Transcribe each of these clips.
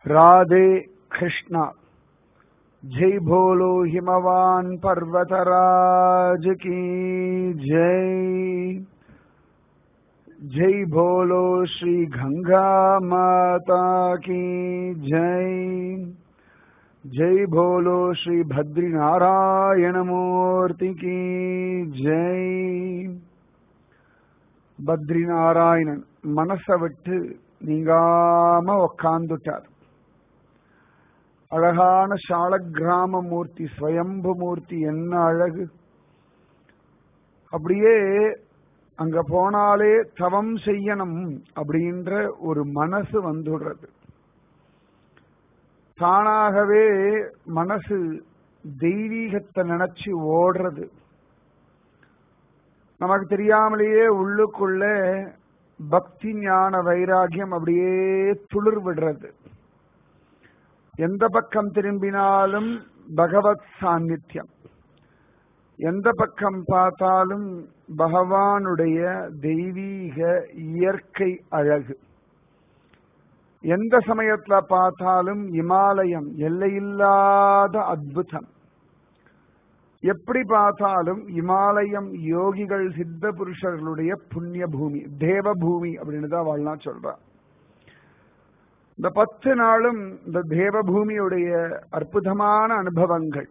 राधे कृष्णा जय बोलो हिमवान पर्वतराज की जय जय बोलो श्री गंगा माता की जय जय बोलो श्री भद्री नारायण मूर्ति की जय பத்ரி நாராயணன் மனசை விட்டு நீங்காம உக்காந்துட்டார் அழகான சாலக்கிராம மூர்த்தி ஸ்வயம்பு மூர்த்தி என்ன அழகு அப்படியே அங்க போனாலே தவம் செய்யணும் அப்படின்ற ஒரு மனசு வந்துடுறது தானாகவே மனசு தெய்வீகத்தை நினைச்சு ஓடுறது நமக்கு தெரியாமலேயே உள்ளுக்குள்ள பக்தி ஞான வைராகியம் அப்படியே துளிர் விடுறது எந்த பக்கம் திரும்பினாலும் பகவத் சாநித்தியம் எந்த பக்கம் பார்த்தாலும் பகவானுடைய தெய்வீக இயற்கை அழகு எந்த சமயத்துல பார்த்தாலும் இமாலயம் எல்லையில்லாத அத்புதம் எப்படி பார்த்தாலும் இமாலயம் யோகிகள் சித்த புருஷர்களுடைய புண்ணிய பூமி தேவ பூமி அப்படின்னு தான் வாழலாம் சொல்றான் இந்த பத்து நாளும் இந்த தேவ பூமியுடைய அற்புதமான அனுபவங்கள்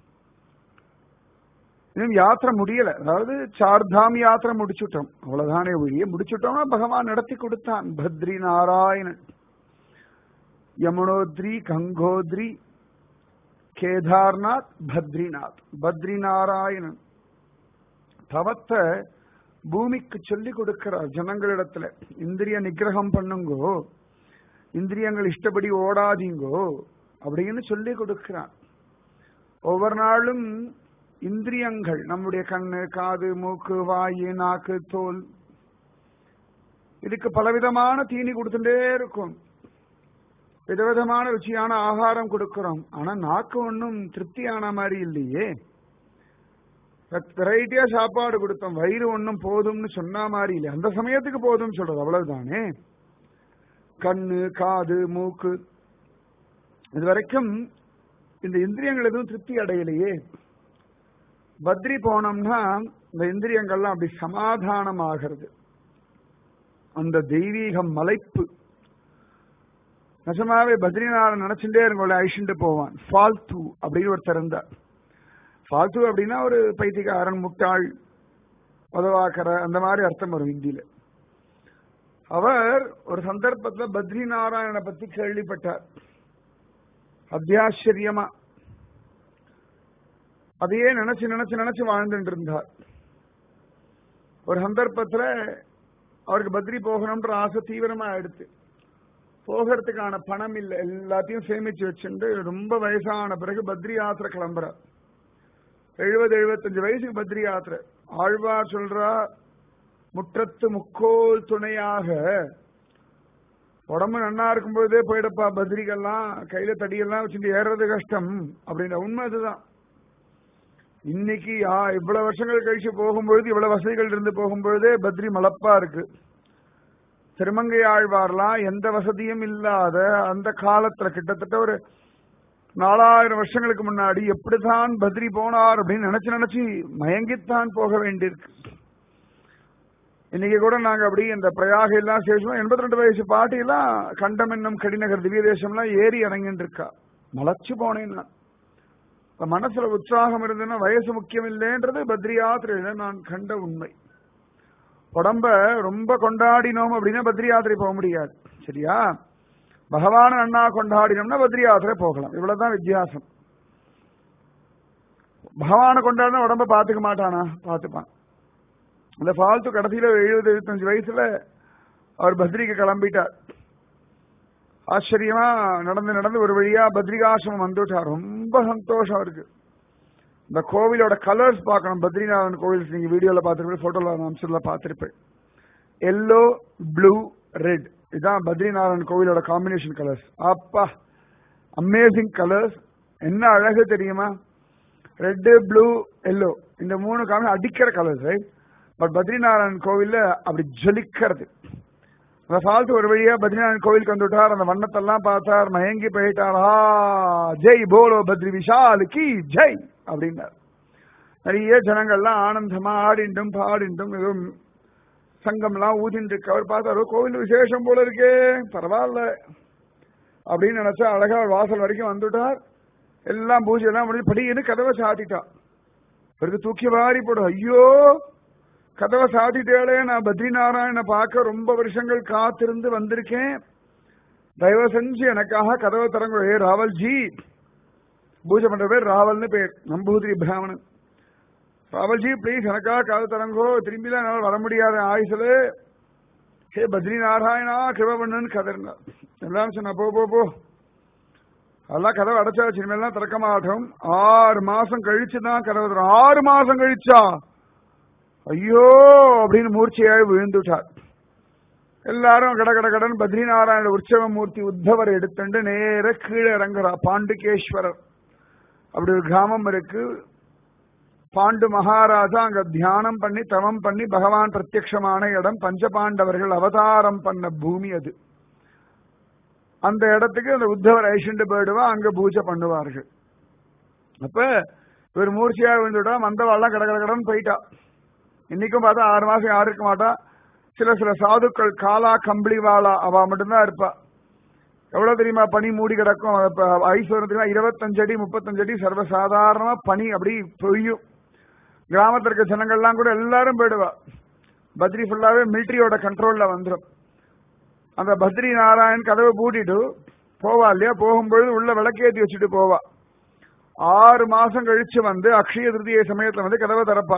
இன்னும் யாத்திரை முடியல அதாவது சார்தாம் யாத்திரை முடிச்சுட்டோம் அவ்வளவுதானே ஒழிய முடிச்சுட்டோம்னா பகவான் நடத்தி கொடுத்தான் பத்ரி நாராயணன் யமுனோத்ரி கங்கோத்ரி கேதார்நாத் பத்ரிநாத் பத்ரி நாராயணன் தவத்தை பூமிக்கு சொல்லி கொடுக்கிறார் ஜனங்களிடத்துல இந்திரிய நிகிரகம் பண்ணுங்கோ இந்திரியங்கள் இஷ்டப்படி ஓடாதீங்கோ அப்படின்னு சொல்லி கொடுக்கிறான் ஒவ்வொரு நாளும் இந்திரியங்கள் நம்முடைய கண்ணு காது மூக்கு வாயு நாக்கு தோல் இதுக்கு பலவிதமான தீனி கொடுத்துட்டே இருக்கும் விதவிதமான ருச்சியான ஆகாரம் கொடுக்கிறோம் ஆனா நாக்கு ஒன்றும் திருப்தியான மாதிரி இல்லையே வெரைட்டியா சாப்பாடு கொடுத்தோம் வயிறு ஒன்றும் போதும்னு சொன்ன மாதிரி இல்லை அந்த சமயத்துக்கு போதும்னு சொல்றது அவ்வளவுதானே கண்ணு காது மூக்கு இது வரைக்கும் இந்த இந்திரியங்கள் எதுவும் திருப்தி அடையலையே பத்ரி போனோம்னா இந்த இந்திரியங்கள்லாம் அப்படி சமாதானம் ஆகிறது அந்த தெய்வீக மலைப்பு நிஜமாவே பத்ரிநாதன் நினைச்சுட்டே இருக்கோம்ல ஐஷன்ட்டு போவான் ஃபால்து அப்படின்னு ஒருத்தர் இருந்தார் ஃபால்து அப்படின்னா ஒரு பைத்தியக்காரன் முட்டாள் உதவாக்கற அந்த மாதிரி அர்த்தம் வரும் ஹிந்தியில அவர் ஒரு சந்தர்ப்பத்துல பத்ரி நாராயணனை பத்தி கேள்விப்பட்டார் அத்தியாச்சரியமா அதையே நினைச்சு நினைச்சு நினைச்சு வாழ்ந்துட்டு இருந்தார் ஒரு சந்தர்ப்பத்துல அவருக்கு பத்ரி போகணும்ன்ற ஆசை தீவிரமா எடுத்து போகிறதுக்கான பணம் இல்லை எல்லாத்தையும் சேமிச்சு வச்சுட்டு ரொம்ப வயசான பிறகு பத்ரி யாத்திரை கிளம்புறார் எழுபது எழுபத்தஞ்சு வயசுக்கு பத்ரி யாத்திரை ஆழ்வார் சொல்றா முற்றத்து முக்கோல் துணையாக உடம்பு நன்னா இருக்கும்போதே போயிடப்பா பத்ரிகெல்லாம் கையில தடியெல்லாம் வச்சுட்டு ஏறுறது கஷ்டம் அப்படின்ற உண்மை அதுதான் இன்னைக்கு இவ்வளவு வருஷங்கள் கழிச்சு போகும்பொழுது இவ்வளவு வசதிகள் இருந்து போகும்பொழுதே பத்ரி மலப்பா இருக்கு திருமங்கை ஆழ்வார்லாம் எந்த வசதியும் இல்லாத அந்த காலத்துல கிட்டத்தட்ட ஒரு நாலாயிரம் வருஷங்களுக்கு முன்னாடி எப்படித்தான் பத்ரி போனார் அப்படின்னு நினைச்சு நினைச்சு மயங்கித்தான் போக வேண்டியிருக்கு இன்னைக்கு கூட நாங்க அப்படி இந்த பிரயாக எல்லாம் சேஷம் எண்பத்தி ரெண்டு வயசு பாட்டி எல்லாம் கண்டம் என்னும் கடிநகர் திவ்ய தேசம்லாம் ஏறி இறங்கிட்டு இருக்கா மலைச்சு போனேன்னா மனசுல உற்சாகம் இருந்ததுன்னா வயசு முக்கியம் இல்லைன்றது பத்ரி யாத்திரையில நான் கண்ட உண்மை உடம்ப ரொம்ப கொண்டாடினோம் அப்படின்னா பத்ரி யாத்திரை போக முடியாது சரியா பகவான அண்ணா கொண்டாடினோம்னா பத்ரி யாத்திரை போகலாம் இவ்வளவுதான் வித்தியாசம் பகவான கொண்டாடினா உடம்ப பாத்துக்க மாட்டானா பாத்துப்பான் அந்த ஃபால்த்து கடைசியில எழுபது எழுபத்தஞ்சு வயசுல அவர் பத்ரிக்கு கிளம்பிட்டார் ஆச்சரியமா நடந்து நடந்து ஒரு வழியா பத்ரிகாசிரமம் வந்துட்டார் ரொம்ப சந்தோஷம் இருக்கு இந்த கோவிலோட கலர்ஸ் பார்க்கணும் பத்ரிநாதன் கோவில் நீங்க வீடியோல பார்த்துருப்பேன் போட்டோல அம்சத்துல பார்த்திருப்பேன் எல்லோ ப்ளூ ரெட் இதுதான் பத்ரிநாதன் கோவிலோட காம்பினேஷன் கலர்ஸ் அப்பா அமேசிங் கலர்ஸ் என்ன அழகு தெரியுமா ரெட்டு ப்ளூ எல்லோ இந்த மூணு காமி அடிக்கிற கலர்ஸ் ரைட் பட் பத்ரிநாராயணன் கோவில்ல அப்படி ஜொலிக்கிறது அந்த ஃபால்ஸ் ஒரு வழியா பத்ரிநாத் கோவிலுக்கு வந்துட்டார் அந்த வண்ணத்தெல்லாம் பார்த்தார் மயங்கி போயிட்டார் ஆ ஜெய் போலோ பத்ரி விஷால் கி ஜெய் அப்படின்னார் நிறைய ஜனங்கள்லாம் ஆனந்தமா ஆடிண்டும் பாடிண்டும் ஏதோ சங்கம்லாம் ஊதிட்டு இருக்கு அவர் பார்த்தாரு கோவில் விசேஷம் போல இருக்கே பரவாயில்ல அப்படின்னு நினைச்சா அழகா அவர் வாசல் வரைக்கும் வந்துட்டார் எல்லாம் பூஜை எல்லாம் முடிஞ்சு படின்னு கதவை சாத்திட்டான் பிறகு தூக்கி வாரி போடும் ஐயோ கதவை சாத்திட்டேளே நான் பத்ரி நாராயண பார்க்க ரொம்ப வருஷங்கள் காத்திருந்து வந்திருக்கேன் தயவு செஞ்சு எனக்காக கதவை திறங்க ஏ ராவல்ஜி பூஜை பண்ற பேர் ராவல்னு பேர் நம்பூதிரி பிராமணன் ராவல்ஜி ப்ளீஸ் எனக்காக கதவை திறங்கோ திரும்பிலாம் என்னால் வர முடியாத ஆயுசுல ஹே பத்ரி நாராயணா கிருப பண்ணுன்னு கதறினார் எல்லாரும் சொன்னா போ போ போ அதெல்லாம் கதவை அடைச்சாச்சு இனிமேல்லாம் திறக்க மாட்டோம் ஆறு மாசம் கழிச்சு தான் கதவை திறக்கும் ஆறு மாசம் கழிச்சா ஐயோ அப்படின்னு மூர்ச்சையாய் விழுந்துட்டார் எல்லாரும் கட கட கடன் பத்ரிநாராயண உற்சவ மூர்த்தி உத்தவர் எடுத்துட்டு நேர கீழே இறங்குறா பாண்டுகேஸ்வரர் அப்படி ஒரு கிராமம் இருக்கு பாண்டு மகாராஜா அங்க தியானம் பண்ணி தவம் பண்ணி பகவான் பிரத்யக்ஷமான இடம் பஞ்சபாண்டவர்கள் அவதாரம் பண்ண பூமி அது அந்த இடத்துக்கு அந்த உத்தவர் ஐஷண்டு போயிடுவா அங்க பூஜை பண்ணுவார்கள் அப்ப இவர் மூர்ச்சியா விழுந்துட்டா மந்தவாள்லாம் கட கட கடன் போயிட்டா இன்னைக்கும் பார்த்தா ஆறு மாசம் யாரும் இருக்க மாட்டா சில சில சாதுக்கள் காலா கம்பளி வாளா அவ மட்டும்தான் இருப்பா எவ்வளவு தெரியுமா பனி மூடி கிடக்கும் ஐஸ் வரும் தெரியுமா இருபத்தஞ்சு அடி முப்பத்தஞ்சு அடி சர்வசாதாரணமா பனி அப்படி பொழியும் கிராமத்துல இருக்க ஜனங்கள்லாம் கூட எல்லாரும் போயிடுவா பத்ரி ஃபுல்லாவே மிலிட்டரியோட கண்ட்ரோல்ல வந்துடும் அந்த பத்ரி நாராயண் கதவை பூட்டிட்டு போவா இல்லையா போகும்பொழுது உள்ள விளக்கேத்தி வச்சுட்டு போவா ஆறு மாசம் கழிச்சு வந்து அக்ஷய திருதிய சமயத்துல வந்து கதவை திறப்பா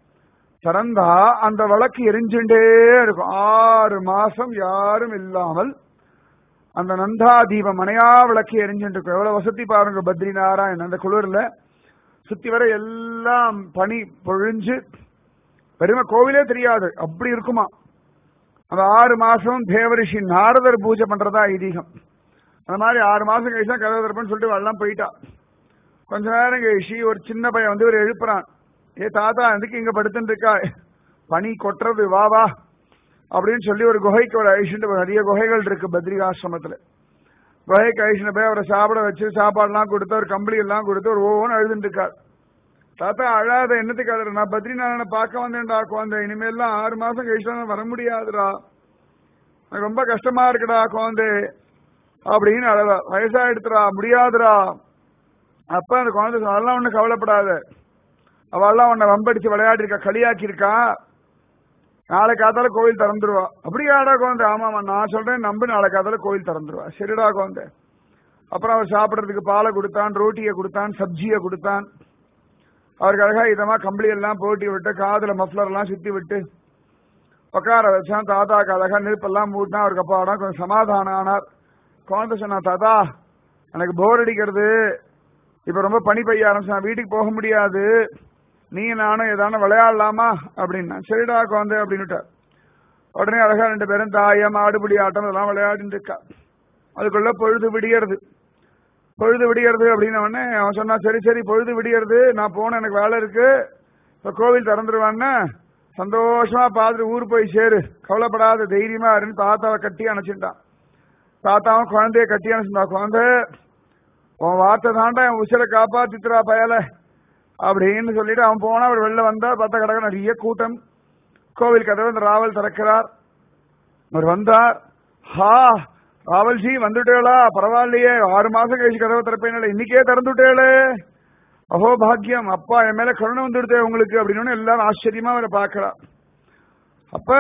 திறந்தா அந்த விளக்கு எரிஞ்சுட்டே இருக்கும் ஆறு மாசம் யாரும் இல்லாமல் அந்த நந்தா தீபம் மனையா விளக்கு எரிஞ்சுட்டு இருக்கும் எவ்வளவு வசதி பாருங்க பத்ரி நாராயண் அந்த குளிர்ல சுத்தி வர எல்லாம் பனி பொழிஞ்சு பெருமை கோவிலே தெரியாது அப்படி இருக்குமா அந்த ஆறு மாசம் தேவரிஷி நாரதர் பூஜை பண்றதா ஐதீகம் அந்த மாதிரி ஆறு மாசம் கழிச்சா கதவை திறப்பேன்னு சொல்லிட்டு வரலாம் போயிட்டா கொஞ்ச நேரம் கழிச்சு ஒரு சின்ன பையன் வந்து ஒரு எழுப்புறான் ஏ தாத்தா எதுக்கு இங்க படுத்துட்டு இருக்கா பனி கொட்டுறது வா வா அப்படின்னு சொல்லி ஒரு குகைக்கு ஒரு அழிச்சுட்டு நிறைய குகைகள் இருக்கு பத்ரிகாசிரமத்துல குகைக்கு அழிச்சுட்டு போய் அவரை சாப்பிட வச்சு சாப்பாடுலாம் கொடுத்து ஒரு கம்பளி எல்லாம் கொடுத்து ஒரு ஓன்னு அழுதுட்டு இருக்கார் தாத்தா அழாத என்னத்துக்கு அழுற நான் பத்ரிநாராயண பார்க்க வந்தேன்டா குழந்தை இனிமேல்லாம் ஆறு மாசம் கழிச்சு வர முடியாதுடா எனக்கு ரொம்ப கஷ்டமா இருக்குடா குழந்தை அப்படின்னு அழவா வயசா எடுத்துடா முடியாதுடா அப்ப அந்த குழந்தை சொன்னா, அதெல்லாம் ஒண்ணு கவலைப்படாத அவெல்லாம் உன்னை வம்படிச்சு விளையாடி இருக்கா களியாக்கி இருக்கா நாளை காத்தால கோவில் திறந்துருவா அப்படியாடா குழந்தை ஆமாமா நான் சொல்றேன் நம்பு நாளை காத்தால கோவில் திறந்துருவா சரிடா குழந்தை அப்புறம் அவர் சாப்பிடறதுக்கு பாலை கொடுத்தான் ரோட்டியை கொடுத்தான் சப்ஜியை கொடுத்தான் அவருக்கு அழகா இதமா கம்பளி எல்லாம் போட்டி விட்டு காதுல மஃப்ளர் எல்லாம் சுத்தி விட்டு உட்கார வச்சான் தாத்தாக்கு அழகா நெருப்பெல்லாம் மூட்டினா அவருக்கு அப்பாடா கொஞ்சம் சமாதானம் ஆனார் குழந்தை சொன்னா தாத்தா எனக்கு போர் அடிக்கிறது இப்ப ரொம்ப பனி பெய்ய ஆரம்பிச்சு வீட்டுக்கு போக முடியாது நீ நானும் ஏதான விளையாடலாமா அப்படின்னா சரிடா குழந்தை அப்படின்னுட்டார் உடனே அழகா ரெண்டு பேரும் தாயம் ஆடுபடி ஆட்டம் இதெல்லாம் விளையாடிட்டு இருக்கா அதுக்குள்ள பொழுது விடியறது பொழுது விடியறது அப்படின்ன உடனே அவன் சொன்னா சரி சரி பொழுது விடியறது நான் போன எனக்கு வேலை இருக்கு இப்ப கோவில் திறந்துருவான்னு சந்தோஷமா பார்த்துட்டு ஊர் போய் சேரு கவலைப்படாத தைரியமா இருன்னு தாத்தாவை கட்டி அணைச்சிட்டான் தாத்தாவும் குழந்தைய கட்டி அணைச்சிட்டா குழந்தை உன் வார்த்தை தாண்டா என் உசிரை காப்பாத்தித்துறா பயல அப்படின்னு சொல்லிட்டு அவன் போனா அவர் வெளில வந்தா பார்த்தா கடக்க நிறைய கூட்டம் கோவில் கதவு இந்த ராவல் திறக்கிறார் அவர் வந்தார் ஹா ராவல்ஜி வந்துட்டேளா பரவாயில்லையே ஆறு மாசம் கழிச்சு கதவை திறப்பேன் இன்னைக்கே திறந்துட்டேளே அஹோ பாக்கியம் அப்பா என் மேல கருணை வந்துடுதே உங்களுக்கு அப்படின்னு எல்லாரும் ஆச்சரியமா அவரை பாக்குறா அப்ப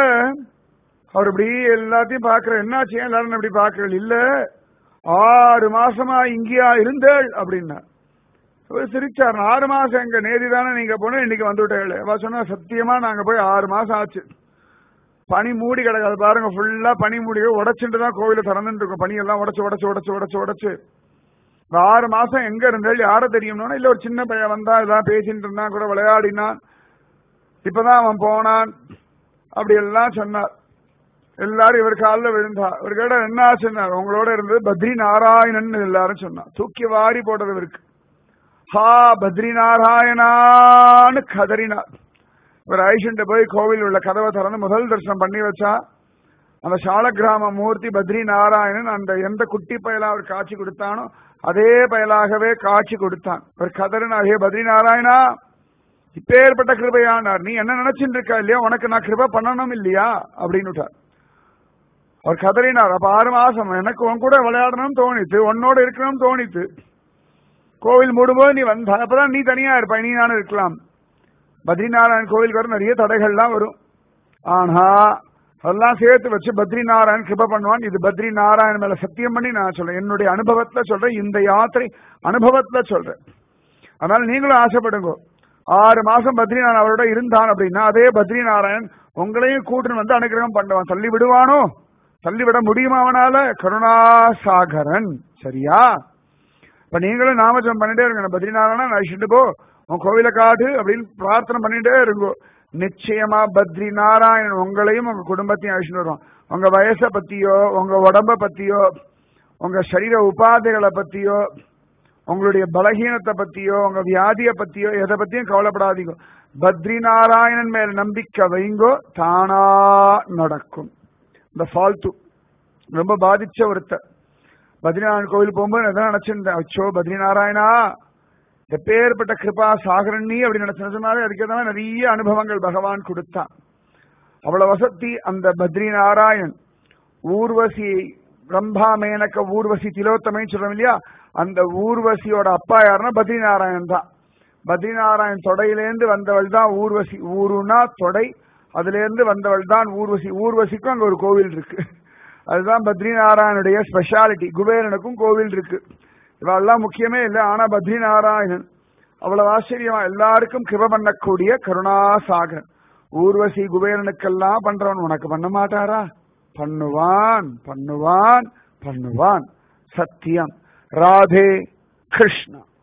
அவர் இப்படி எல்லாத்தையும் பாக்குற என்னாச்சு ஏன் எல்லாரும் இப்படி பாக்குறது இல்ல ஆறு மாசமா இங்கேயா இருந்தேள் அப்படின்னா அவர் சிரிச்சார் ஆறு மாசம் எங்க நேதி தானே நீங்க போன இன்னைக்கு வந்துட்டேள் அவ சொன்னா சத்தியமா நாங்க போய் ஆறு மாசம் ஆச்சு பனி மூடி கிடக்காது பாருங்க ஃபுல்லா பனி மூடி உடைச்சுட்டு தான் கோவில திறந்துட்டு இருக்கும் பனி எல்லாம் உடைச்சு உடைச்சு உடைச்சு உடைச்சு உடைச்சு இந்த ஆறு மாசம் எங்க இருந்தாலும் யார தெரியும்னா இல்ல ஒரு சின்ன பையன் வந்தா இதெல்லாம் பேசிட்டு இருந்தான் கூட விளையாடினான் இப்பதான் அவன் போனான் அப்படி எல்லாம் சொன்னார் எல்லாரும் இவர் காலில் விழுந்தா இவர் கேட்ட என்ன சொன்னார் உங்களோட இருந்தது பத்ரி நாராயணன் எல்லாரும் சொன்னா தூக்கி வாரி போட்டது இவருக்கு ஹா பத்ரி நாராயணான்னு கதறினார் இவர் ஐஷன்ட்ட போய் கோவில் உள்ள கதவை திறந்து முதல் தரிசனம் பண்ணி வச்சா அந்த சாலக்கிராம மூர்த்தி பத்ரி நாராயணன் அந்த எந்த குட்டி பயலா அவர் காட்சி கொடுத்தானோ அதே பயலாகவே காட்சி கொடுத்தான் ஒரு கதறினார் ஹே பத்ரி நாராயணா இப்பேற்பட்ட கிருபையானார் நீ என்ன நினைச்சுட்டு இருக்க இல்லையா உனக்கு நான் கிருபை பண்ணணும் இல்லையா அப்படின்னு அவர் கதறினார் அப்ப ஆறு மாசம் எனக்கு உன் கூட விளையாடணும்னு தோணித்து உன்னோட இருக்கணும்னு தோணித்து கோவில் மூடும்போது நீ வந்த அப்பதான் நீ தனியா இருப்ப நீ நானும் இருக்கலாம் பத்ரிநாராயண் கோவிலுக்கு வரும் நிறைய தடைகள்லாம் வரும் ஆனா அதெல்லாம் சேர்த்து வச்சு பத்ரி நாராயண் கிருப பண்ணுவான் இது பத்ரி நாராயண் மேல சத்தியம் பண்ணி நான் சொல்றேன் என்னுடைய அனுபவத்துல சொல்றேன் இந்த யாத்திரை அனுபவத்துல சொல்றேன் அதனால நீங்களும் ஆசைப்படுங்க ஆறு மாசம் பத்ரிநாராயண் அவரோட இருந்தான் அப்படின்னா அதே பத்ரி நாராயண் உங்களையும் கூட்டுன்னு வந்து அனுகிரகம் பண்ணுவான் தள்ளி விடுவானோ தள்ளி விட முடியுமா அவனால கருணாசாகரன் சரியா இப்ப நீங்களும் நாமஜம் பண்ணிட்டே இருங்க பத்ரிநாராயணன் அழிச்சுட்டு போ உன் கோவில காடு அப்படின்னு பிரார்த்தனை பண்ணிட்டே இருங்கோ நிச்சயமா பத்ரி நாராயணன் உங்களையும் உங்க குடும்பத்தையும் அழிச்சுட்டு வருவான் உங்க வயசை பத்தியோ உங்க உடம்ப பத்தியோ உங்க சரீர உபாதைகளை பத்தியோ உங்களுடைய பலகீனத்தை பத்தியோ உங்க வியாதியை பத்தியோ எதை பத்தியும் கவலைப்படாதீங்க பத்ரி நாராயணன் மேல் நம்பிக்கை வைங்கோ தானா நடக்கும் இந்த ஃபால்த்து ரொம்ப பாதிச்ச ஒருத்தர் பத்ரிநாராயண் கோவில் போகும்போது நான் எதாவது நினைச்சிருந்தேன் அச்சோ பத்ரி நாராயணா எப்பேற்பட்ட கிருபா சாகரண்ணி அப்படி நினைச்சதுனாலே அதுக்கு ஏதாவது நிறைய அனுபவங்கள் பகவான் கொடுத்தான் அவ்வளவு வசதி அந்த பத்ரி நாராயண் ஊர்வசி பிரம்மா மேனக்க ஊர்வசி திலோத்தமை சொல்றோம் இல்லையா அந்த ஊர்வசியோட அப்பா யாருன்னா பத்ரி நாராயணன் தான் பத்ரி நாராயண் தொடையிலேருந்து வந்தவள் தான் ஊர்வசி ஊருனா தொடை அதுல இருந்து வந்தவள் தான் ஊர்வசி ஊர்வசிக்கும் அங்க ஒரு கோவில் இருக்கு அதுதான் பத்ரி நாராயணுடைய ஸ்பெஷாலிட்டி குபேரனுக்கும் கோவில் இருக்கு இவெல்லாம் முக்கியமே இல்லை ஆனா பத்ரி நாராயணன் அவ்வளவு ஆச்சரியமா எல்லாருக்கும் கிருப பண்ணக்கூடிய கருணாசாகரன் ஊர்வசி குபேரனுக்கெல்லாம் பண்றவன் உனக்கு பண்ண மாட்டாரா பண்ணுவான் பண்ணுவான் பண்ணுவான் சத்தியம் ராதே கிருஷ்ணா